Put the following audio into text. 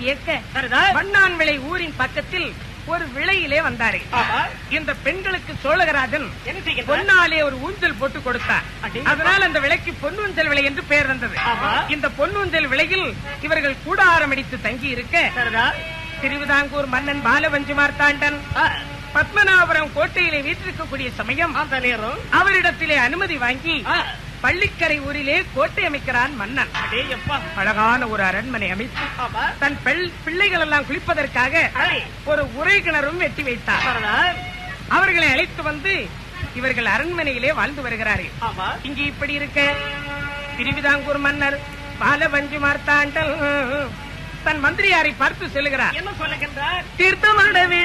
இயக்க சரிதான் வண்ணான் விளை ஊரின் பக்கத்தில் ஒரு விளையிலே வந்தாரு ஆமா இந்த பெண்களுக்கு சோழகராஜன் என்ன செய்கின்ற பொன்னாலே ஒரு ஊஞ்சல் போட்டு கொடுத்தார் அடே. அதனால் அந்த விலைக்கு பொன்னூஞ்சல் விலை என்று பெயர் வந்தது ஆமா. இந்த பொன்னூஞ்சல் விலையில் இவர்கள் கூடாரம் அடித்து தங்கி இருக்க சரிதான் திருவிதாங்கூர் மன்னன் பாலவஞ்சு மார்த்தாண்டன் ஆ, பத்மநாபுரம் கோட்டையிலே வீற்றிருக்கக்கூடிய சமயம் அந்த நேரம் அவரிடத்திலே அனுமதி வாங்கி ஆ, பள்ளிக்கரை ஊரிலே கோட்டை அமைக்கிறான் மன்னன் அடே எப்பா அழகான ஒரு அரண்மனை அமைத்து ஆமா தன் பெள்- பிள்ளைகள் எல்லாம் குளிப்பதற்காக அடே ஒரு உரை கிணறும் வெட்டி வைத்தார் சரிதான் அவர்களை அழைத்து வந்து இவர்கள் அரண்மனையிலே வாழ்ந்து வருகிறார்கள் ஆமா இங்கே இப்படி இருக்க திருவிதாங்கூர் மன்னர் பாலவஞ்சு மார்த்தாண்டல் தன் மந்திரியாரை பார்த்து செல்கிறார் என்ன சொல்லுகின்றார் தீர்த்தமடவே